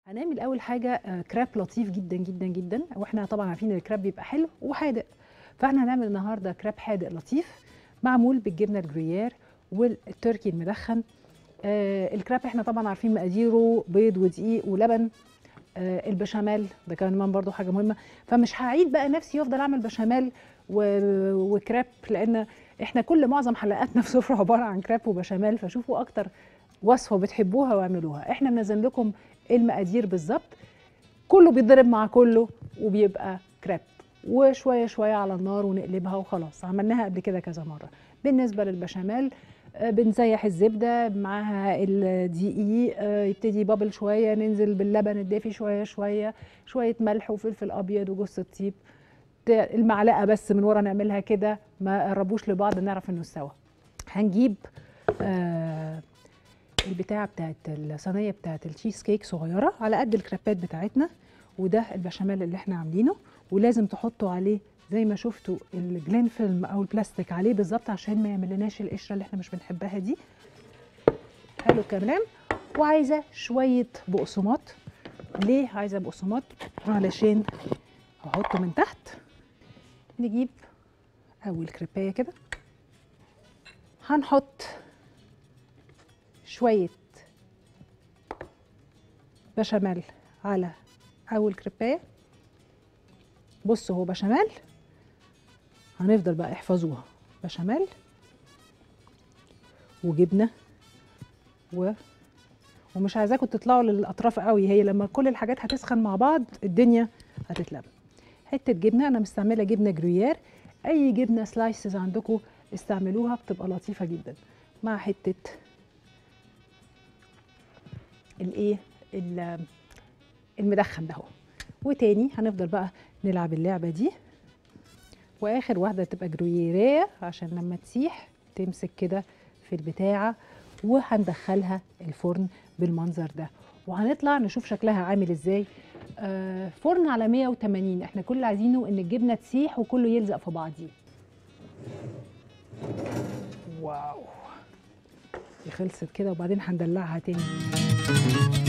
هنعمل اول حاجه آه، كراب لطيف جدا جدا جدا واحنا طبعا عارفين ان الكراب بيبقى حلو وحادق فاحنا هنعمل النهارده كراب حادق لطيف معمول بالجبنه الجريير والتركي المدخن آه الكراب احنا طبعا عارفين مقاديره بيض ودقيق ولبن آه البشاميل ده كمان برضو حاجه مهمه فمش هعيد بقى نفسي وافضل اعمل بشاميل و- وكراب لان احنا كل معظم حلقاتنا في سفره عباره عن كراب وبشاميل فشوفوا اكتر وصفه بتحبوها واعملوها احنا منزل لكم المقادير بالظبط كله بيتضرب مع كله وبيبقى كراب وشويه شويه على النار ونقلبها وخلاص عملناها قبل كده كذا مره بالنسبه للبشاميل آه، بنسيح الزبده معاها الدقيق آه، يبتدي بابل شويه ننزل باللبن الدافي شويه شويه شويه ملح وفلفل ابيض وجوز الطيب ت- المعلقه بس من ورا نعملها كده ما قربوش لبعض نعرف انه استوى هنجيب آه البتاعه بتاعت الصينيه بتاعت التشيز كيك صغيره على قد الكريبات بتاعتنا وده البشاميل اللي احنا عاملينه ولازم تحطوا عليه زي ما شفتوا الجلين فيلم او البلاستيك عليه بالظبط عشان ما يعملناش القشره اللي احنا مش بنحبها دي حلو الكلام وعايزه شويه بقسماط ليه عايزه بقسماط علشان هحطه من تحت نجيب اول كريبايه كده هنحط شويه بشاميل على اول كريبايه بصوا هو بشاميل هنفضل بقى احفظوها بشاميل وجبنه و ومش عايزاكم تطلعوا للاطراف قوي هي لما كل الحاجات هتسخن مع بعض الدنيا هتتلم حته جبنه انا مستعمله جبنه جرويير اي جبنه سلايسز عندكم استعملوها بتبقى لطيفه جدا مع حته الايه ال- المدخن ده اهو وتاني هنفضل بقى نلعب اللعبه دي واخر واحده تبقى جروييريه عشان لما تسيح تمسك كده في البتاعه وهندخلها الفرن بالمنظر ده وهنطلع نشوف شكلها عامل ازاي آه فرن على 180 احنا كل اللي عايزينه ان الجبنه تسيح وكله يلزق في بعضيه واو دي خلصت كده وبعدين هندلعها تاني